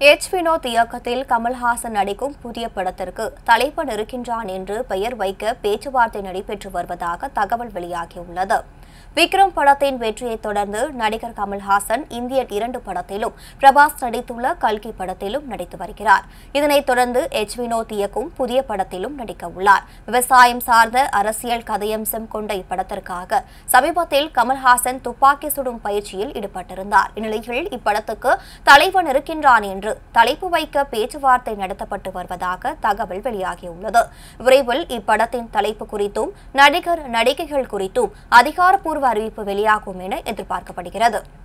H Vinod இயக்கத்தில் கமல்ஹாசன் நடிக்கும் புதிய படத்திற்கு தலைவன் இருக்கின்றான் என்று பெயர் வைக்க பேச்சுவார்த்தை நடைபெற்று வருவதாக தகவல் வெளியாகியுள்ளது விக்ரம் படத்தின் வெற்றியைத் தொடர்ந்து நடிகர் கமல்ஹாசன் இந்தியன் இரண்டு படத்திலும் பிரபாஸ் நடித்துள்ள கல்கி படத்திலும் நடித்து வருகிறார் இதனைத் தொடர்ந்து எச் வினோத் இயக்கும் புதிய படத்திலும் நடிக்க உள்ளார் விவசாயம் சார்ந்த அரசியல் கதையம்சம் கொண்ட இப்படத்திற்காக சமீபத்தில் கமல்ஹாசன் துப்பாக்கி சுடும் பயிற்சியில் ஈடுபட்டிருந்தார் இந்நிலையில் இப்படத்துக்கு தலைவன் இருக்கின்றான் என்று தலைப்பு வைக்க பேச்சுவார்த்தை நடத்தப்பட்டு வருவதாக தகவல் வெளியாகியுள்ளது விரைவில் இப்படத்தின் தலைப்பு குறித்தும் நடிகர் நடிகைகள் குறித்தும் அதிகாரப்பூர்வ அறிவிப்பு வெளியாகும் என எதிர்பார்க்கப்படுகிறது